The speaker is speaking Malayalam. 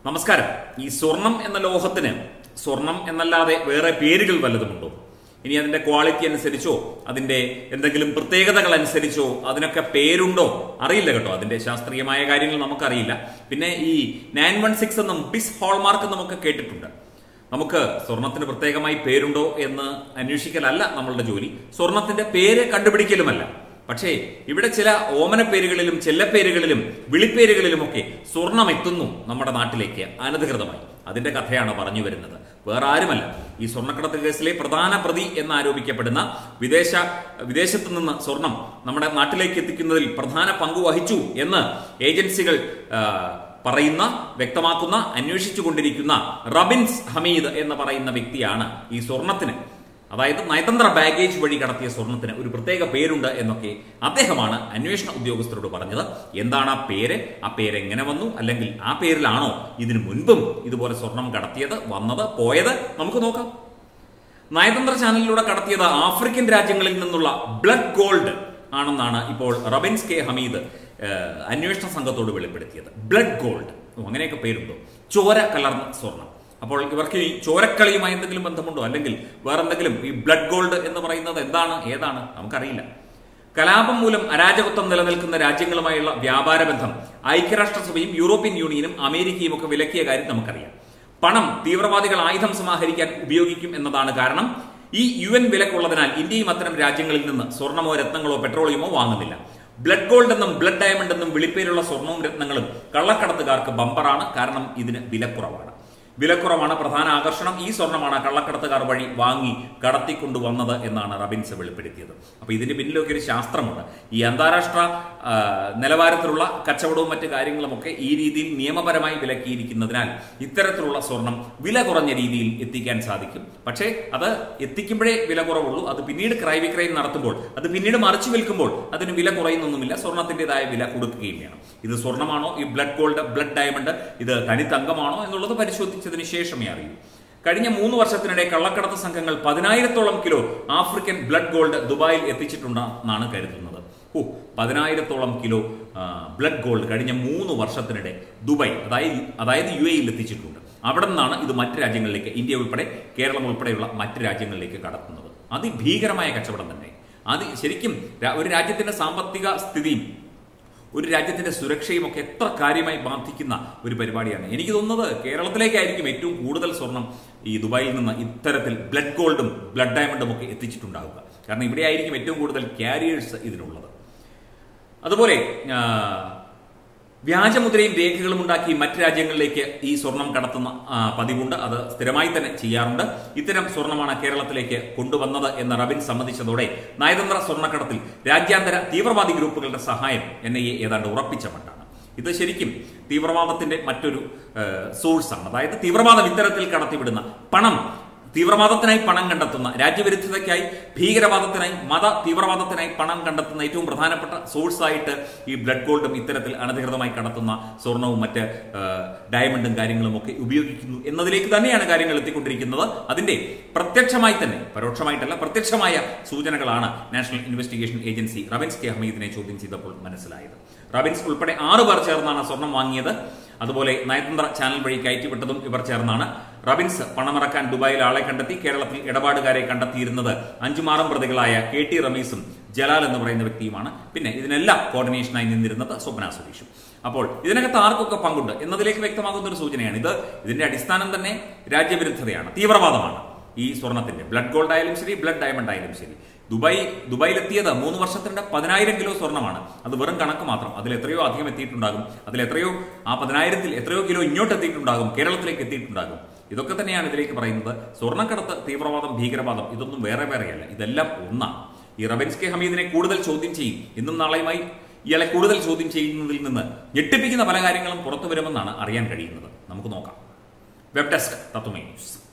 നമസ്കാരം ഈ സ്വർണം എന്ന ലോഹത്തിന് സ്വർണം എന്നല്ലാതെ വേറെ പേരുകൾ വല്ലതുമുണ്ടോ ഇനി അതിന്റെ ക്വാളിറ്റി അനുസരിച്ചോ അതിന്റെ എന്തെങ്കിലും പ്രത്യേകതകൾ അനുസരിച്ചോ അതിനൊക്കെ പേരുണ്ടോ അറിയില്ല കേട്ടോ അതിന്റെ ശാസ്ത്രീയമായ കാര്യങ്ങൾ നമുക്കറിയില്ല പിന്നെ ഈ നയൻ വൺ സിക്സ് എന്നും പിസ് ഹോൾമാർക്ക് നമുക്ക് കേട്ടിട്ടുണ്ട് നമുക്ക് സ്വർണത്തിന് പ്രത്യേകമായി പേരുണ്ടോ എന്ന് അന്വേഷിക്കലല്ല നമ്മളുടെ ജോലി സ്വർണത്തിന്റെ പേര് കണ്ടുപിടിക്കലുമല്ല പക്ഷേ ഇവിടെ ചില ഓമന പേരുകളിലും ചെല്ലപ്പേരുകളിലും വിളിപ്പേരുകളിലുമൊക്കെ സ്വർണം എത്തുന്നു നമ്മുടെ നാട്ടിലേക്ക് അനധികൃതമായി അതിന്റെ കഥയാണ് പറഞ്ഞു വരുന്നത് വേറെ ആരുമല്ല ഈ സ്വർണ്ണക്കടത്ത് കേസിലെ പ്രധാന പ്രതി എന്നാരോപിക്കപ്പെടുന്ന വിദേശ വിദേശത്ത് നിന്ന് സ്വർണം നമ്മുടെ നാട്ടിലേക്ക് എത്തിക്കുന്നതിൽ പ്രധാന പങ്ക് വഹിച്ചു എന്ന് ഏജൻസികൾ ആ, പറയുന്ന വ്യക്തമാക്കുന്ന അന്വേഷിച്ചു കൊണ്ടിരിക്കുന്ന റബിൻസ് ഹമീദ് എന്ന് പറയുന്ന വ്യക്തിയാണ് ഈ സ്വർണത്തിന് അതായത് നയതന്ത്ര ബാഗേജ് വഴി കടത്തിയ സ്വർണത്തിന് ഒരു പ്രത്യേക പേരുണ്ട് എന്നൊക്കെ അദ്ദേഹമാണ് അന്വേഷണ ഉദ്യോഗസ്ഥരോട് പറഞ്ഞത് എന്താണ് ആ പേര് ആ പേര് എങ്ങനെ വന്നു അല്ലെങ്കിൽ ആ പേരിലാണോ ഇതിനു മുൻപും ഇതുപോലെ സ്വർണം കടത്തിയത് വന്നത് പോയത് നമുക്ക് നോക്കാം നയതന്ത്ര ചാനലിലൂടെ കടത്തിയത് ആഫ്രിക്കൻ രാജ്യങ്ങളിൽ നിന്നുള്ള ബ്ലഡ് ഗോൾഡ് ആണെന്നാണ് ഇപ്പോൾ റബിൻസ് കെ ഹമീദ് ഏഹ്, അന്വേഷണ സംഘത്തോട് വെളിപ്പെടുത്തിയത് ബ്ലഡ് ഗോൾഡ് ഓ, അങ്ങനെയൊക്കെ പേരുണ്ടോ ചോര കലർന്ന സ്വർണം അപ്പോൾ ഇവർക്ക് ഈ ചോരക്കളിയുമായി എന്തെങ്കിലും ബന്ധമുണ്ടോ അല്ലെങ്കിൽ വേറെന്തെങ്കിലും ഈ ബ്ലഡ് ഗോൾഡ് എന്ന് പറയുന്നത് എന്താണ് ഏതാണ് നമുക്കറിയില്ല കലാപം മൂലം അരാജകത്വം നിലനിൽക്കുന്ന രാജ്യങ്ങളുമായുള്ള വ്യാപാര ബന്ധം ഐക്യരാഷ്ട്രസഭയും യൂറോപ്യൻ യൂണിയനും അമേരിക്കയും ഒക്കെ വിലക്കിയ കാര്യം നമുക്കറിയാം പണം തീവ്രവാദികൾ ആയുധം സമാഹരിക്കാൻ ഉപയോഗിക്കും എന്നതാണ് കാരണം ഈ യു എൻ വിലക്കുള്ളതിനാൽ ഇന്ത്യയും അത്തരം രാജ്യങ്ങളിൽ നിന്ന് സ്വർണമോ രത്നങ്ങളോ പെട്രോളിയമോ വാങ്ങുന്നില്ല ബ്ലഡ് ഗോൾഡ് എന്നും ബ്ലഡ് ഡയമണ്ട് എന്നും വിളിപ്പേരുള്ള സ്വർണവും രത്നങ്ങളും കള്ളക്കടത്തുകാർക്ക് ബമ്പറാണ് കാരണം ഇതിന് വിലക്കുറവാണ് വിലക്കുറവാണ് പ്രധാന ആകർഷണം ഈ സ്വർണ്ണമാണ് കള്ളക്കടത്തുകാർ വഴി വാങ്ങി കടത്തിക്കൊണ്ടുവന്നത് എന്നാണ് റബിൻസ് വെളിപ്പെടുത്തിയത് അപ്പൊ ഇതിന് പിന്നിലൊക്കെ ഒരു ശാസ്ത്രമുണ്ട് ഈ അന്താരാഷ്ട്ര ആ, നിലവാരത്തിലുള്ള കച്ചവടവും മറ്റു കാര്യങ്ങളുമൊക്കെ ഈ രീതിയിൽ നിയമപരമായി വിലക്കിയിരിക്കുന്നതിനാൽ ഇത്തരത്തിലുള്ള സ്വർണം വില കുറഞ്ഞ രീതിയിൽ എത്തിക്കാൻ സാധിക്കും പക്ഷേ അത് എത്തിക്കുമ്പോഴേ വില കുറവുള്ളൂ അത് പിന്നീട് ക്രയവിക്രയം നടത്തുമ്പോൾ അത് പിന്നീട് മറിച്ചു വിൽക്കുമ്പോൾ അതിന് വില കുറയുന്നൊന്നുമില്ല സ്വർണത്തിന്റേതായ വില കൊടുക്കുകയും വേണം ഇത് സ്വർണ്ണമാണോ ഈ ബ്ലഡ് ഗോൾഡ് ബ്ലഡ് ഡയമണ്ട് ഇത് തനിത്തങ്കമാണോ എന്നുള്ളത് പരിശോധിച്ചതിന് ശേഷമേ അറിയൂ കഴിഞ്ഞ മൂന്ന് വർഷത്തിനിടെ കള്ളക്കടത്ത് സംഘങ്ങൾ പതിനായിരത്തോളം കിലോ ആഫ്രിക്കൻ ബ്ലഡ് ഗോൾഡ് ദുബായിൽ എത്തിച്ചിട്ടുണ്ടെന്നാണ് കരുതുന്നത് ഓ പതിനായിരത്തോളം കിലോ ആ, ബ്ലഡ് ഗോൾഡ് കഴിഞ്ഞ മൂന്ന് വർഷത്തിനിടെ ദുബായ് അതായത് അതായത് യു എയിൽ എത്തിച്ചിട്ടുണ്ട് അവിടെ നിന്നാണ് ഇത് മറ്റ് രാജ്യങ്ങളിലേക്ക് ഇന്ത്യ ഉൾപ്പെടെ കേരളം ഉൾപ്പെടെയുള്ള മറ്റ് രാജ്യങ്ങളിലേക്ക് കടത്തുന്നത് അതിഭീകരമായ കച്ചവടം തന്നെ അത് ശരിക്കും രാ- ഒരു രാജ്യത്തിന്റെ സാമ്പത്തിക സ്ഥിതിയും ഒരു രാജ്യത്തിന്റെ സുരക്ഷയും ഒക്കെ എത്ര കാര്യമായി ബാധിക്കുന്ന ഒരു പരിപാടിയാണ് എനിക്ക് തോന്നുന്നത് കേരളത്തിലേക്കായിരിക്കും ഏറ്റവും കൂടുതൽ സ്വർണം ഈ ദുബായിൽ നിന്ന് ഇത്തരത്തിൽ ബ്ലഡ് ഗോൾഡും ബ്ലഡ് ഡയമണ്ടും ഒക്കെ എത്തിച്ചിട്ടുണ്ടാവുക കാരണം ഇവിടെ ആയിരിക്കും ഏറ്റവും കൂടുതൽ ക്യാരിയേഴ്സ് ഇതിനുള്ളത് അതുപോലെ ആ, വ്യാജമുദ്രയും രേഖകളും ഉണ്ടാക്കി മറ്റ് രാജ്യങ്ങളിലേക്ക് ഈ സ്വർണം കടത്തുന്ന ആ, പതിവുണ്ട് അത് സ്ഥിരമായി തന്നെ ചെയ്യാറുണ്ട് ഇത്തരം സ്വർണമാണ് കേരളത്തിലേക്ക് കൊണ്ടുവന്നത് എന്ന് റബിൻ സമ്മതിച്ചതോടെ നയതന്ത്ര സ്വർണ്ണക്കടത്തിൽ രാജ്യാന്തര തീവ്രവാദി ഗ്രൂപ്പുകളുടെ സഹായം എൻ ഐ എ ഏതാണ്ട് ഉറപ്പിച്ച മട്ടാണ് ഇത് ശരിക്കും തീവ്രവാദത്തിന്റെ മറ്റൊരു സോഴ്സാണ് അതായത് തീവ്രവാദം ഇത്തരത്തിൽ കടത്തിവിടുന്ന പണം തീവ്രവാദത്തിനായി പണം കണ്ടെത്തുന്ന രാജ്യവിരുദ്ധതയ്ക്കായി ഭീകരവാദത്തിനായി മത തീവ്രവാദത്തിനായി പണം കണ്ടെത്തുന്ന ഏറ്റവും പ്രധാനപ്പെട്ട സോഴ്സായിട്ട് ഈ ബ്ലഡ് ഗോൾഡും ഇത്തരത്തിൽ അനധികൃതമായി കടത്തുന്ന സ്വർണവും മറ്റ് ആ, ഡയമണ്ടും കാര്യങ്ങളും ഒക്കെ ഉപയോഗിക്കുന്നു എന്നതിലേക്ക് തന്നെയാണ് കാര്യങ്ങൾ എത്തിക്കൊണ്ടിരിക്കുന്നത് അതിന്റെ പ്രത്യക്ഷമായി തന്നെ പരോക്ഷമായിട്ടല്ല പ്രത്യക്ഷമായ സൂചനകളാണ് national investigation agency Rabins K ഹമീദിനെ ചോദ്യം ചെയ്തപ്പോൾ മനസ്സിലായത് റബിൻസ് ഉൾപ്പെടെ ആറു പേർ ചേർന്നാണ് സ്വർണം വാങ്ങിയത് അതുപോലെ നയതന്ത്ര ചാനൽ വഴി കയറ്റിവിട്ടതും ഇവർ ചേർന്നാണ് റബിൻസ് പണമറക്കാൻ ദുബായിൽ ആളെ കണ്ടെത്തി കേരളത്തിൽ ഇടപാടുകാരെ കണ്ടെത്തിയിരുന്നത് അഞ്ചുമാറും പ്രതികളായ കെ ടി റമീസും ജലാൽ എന്ന് പറയുന്ന വ്യക്തിയുമാണ് പിന്നെ ഇതിനെല്ലാം കോർഡിനേഷനായി നിന്നിരുന്നത് സ്വപ്ന സുരേഷും അപ്പോൾ ഇതിനകത്ത് ആർക്കൊക്കെ പങ്കുണ്ട് എന്നതിലേക്ക് വ്യക്തമാകുന്ന ഒരു സൂചനയാണ് ഇത് ഇതിന്റെ അടിസ്ഥാനം തന്നെ രാജ്യവിരുദ്ധതയാണ് തീവ്രവാദമാണ് ഈ സ്വർണത്തിന്റെ ബ്ലഡ് ഗോൾഡ് ആയാലും ശരി ബ്ലഡ് ഡയമണ്ട് ആയാലും ശരി ദുബായ് ദുബായിലെത്തിയത് മൂന്ന് വർഷത്തിന്റെ പതിനായിരം കിലോ സ്വർണ്ണമാണ് അത് വെറും കണക്ക് മാത്രം അതിൽ എത്രയോ അധികം എത്തിയിട്ടുണ്ടാകും അതിൽ എത്രയോ ആ പതിനായിരത്തിൽ എത്രയോ കിലോ ഇങ്ങോട്ട് എത്തിയിട്ടുണ്ടാകും കേരളത്തിലേക്ക് എത്തിയിട്ടുണ്ടാകും ഇതൊക്കെ തന്നെയാണ് ഇതിലേക്ക് പറയുന്നത് സ്വർണ്ണക്കടത്ത് തീവ്രവാദം ഭീകരവാദം ഇതൊന്നും വേറെ വേറെയല്ല ഇതെല്ലാം ഒന്നാണ് ഈ റബിൻസ് കെ ഹമീദിനെ കൂടുതൽ ചോദ്യം ചെയ്യും ഇന്നും നാളെയുമായി ഇയാളെ കൂടുതൽ ചോദ്യം ചെയ്യുന്നതിൽ നിന്ന് ഞെട്ടിപ്പിക്കുന്ന പല കാര്യങ്ങളും പുറത്തു വരുമെന്നാണ് അറിയാൻ കഴിയുന്നത് നമുക്ക് നോക്കാം വെബ് ഡെസ്ക് തത്വമേ ന്യൂസ്